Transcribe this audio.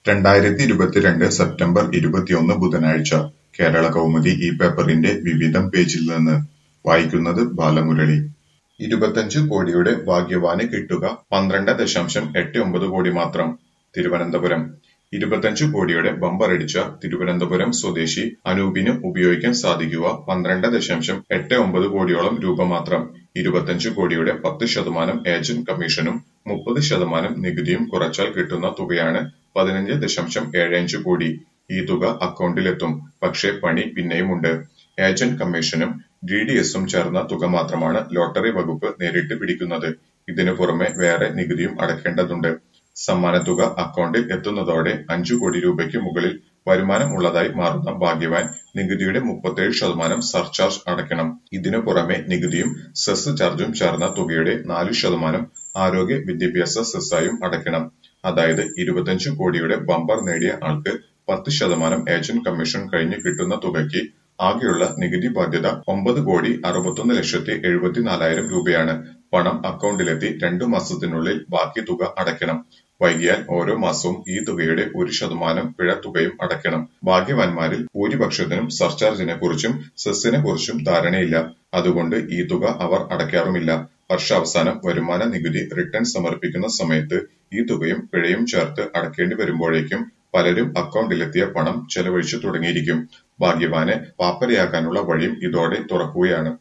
രണ്ടായിരത്തി ഇരുപത്തിരണ്ട് സെപ്റ്റംബർ ഇരുപത്തിയൊന്ന് ബുധനാഴ്ച കേരള കൗമുദി ഈ പേപ്പറിന്റെ വിവിധം പേജിൽ നിന്ന് വായിക്കുന്നത് ബാലമുരളി ഇരുപത്തഞ്ച് കോടിയുടെ ഭാഗ്യവാന് കിട്ടുക പന്ത്രണ്ട് ദശാംശം എട്ട് ഒമ്പത് കോടി മാത്രം തിരുവനന്തപുരം ഇരുപത്തഞ്ച് കോടിയുടെ ബമ്പറടിച്ച തിരുവനന്തപുരം സ്വദേശി അനൂപിന് ഉപയോഗിക്കാൻ സാധിക്കുക പന്ത്രണ്ട് ദശാംശം എട്ട് ഒമ്പത് കോടിയോളം രൂപ മാത്രം ഇരുപത്തഞ്ച് കോടിയുടെ പത്ത് ശതമാനം ഏജന്റ് കമ്മീഷനും മുപ്പത് ശതമാനം നികുതിയും കുറച്ചാൽ കിട്ടുന്ന തുകയാണ് പതിനഞ്ച് ദശാംശം ഏഴഞ്ച് കോടി ഈ തുക അക്കൗണ്ടിലെത്തും പക്ഷേ പണി പിന്നെയുമുണ്ട് ഏജന്റ് കമ്മീഷനും ഡി ഡി എസും ചേർന്ന തുക മാത്രമാണ് ലോട്ടറി വകുപ്പ് നേരിട്ട് പിടിക്കുന്നത് ഇതിനു പുറമെ വേറെ നികുതിയും അടയ്ക്കേണ്ടതുണ്ട് സമ്മാനത്തുക അക്കൗണ്ടിൽ എത്തുന്നതോടെ അഞ്ചു കോടി രൂപയ്ക്ക് മുകളിൽ വരുമാനം ഉള്ളതായി മാറുന്ന ഭാഗ്യവാൻ നികുതിയുടെ മുപ്പത്തേഴ് ശതമാനം സർചാർജ് അടയ്ക്കണം ഇതിനു പുറമെ നികുതിയും സെസ് ചാർജും ചേർന്ന തുകയുടെ നാല് ശതമാനം ആരോഗ്യ വിദ്യാഭ്യാസ സെസ്സായും അടയ്ക്കണം അതായത് ഇരുപത്തഞ്ച് കോടിയുടെ ബമ്പർ നേടിയ ആൾക്ക് പത്ത് ശതമാനം ഏജന്റ് കമ്മീഷൻ കഴിഞ്ഞ് കിട്ടുന്ന തുകയ്ക്ക് ആകെയുള്ള നികുതി ബാധ്യത ഒമ്പത് കോടി അറുപത്തൊന്ന് ലക്ഷത്തി എഴുപത്തിനാലായിരം രൂപയാണ് പണം അക്കൗണ്ടിലെത്തി രണ്ടു മാസത്തിനുള്ളിൽ ബാക്കി തുക അടയ്ക്കണം വൈകിയാൽ ഓരോ മാസവും ഈ തുകയുടെ ഒരു ശതമാനം പിഴ തുകയും അടയ്ക്കണം ഭാഗ്യവാന്മാരിൽ ഭൂരിപക്ഷത്തിനും സർചാർജിനെ കുറിച്ചും സെസ്സിനെ കുറിച്ചും ധാരണയില്ല അതുകൊണ്ട് ഈ തുക അവർ അടയ്ക്കാറുമില്ല വർഷാവസാനം വരുമാന നികുതി റിട്ടേൺ സമർപ്പിക്കുന്ന സമയത്ത് ഈ തുകയും പിഴയും ചേർത്ത് അടയ്ക്കേണ്ടി വരുമ്പോഴേക്കും പലരും അക്കൗണ്ടിലെത്തിയ പണം ചെലവഴിച്ചു തുടങ്ങിയിരിക്കും ഭാഗ്യവാനെ പാപ്പരയാക്കാനുള്ള വഴിയും ഇതോടെ തുറക്കുകയാണ്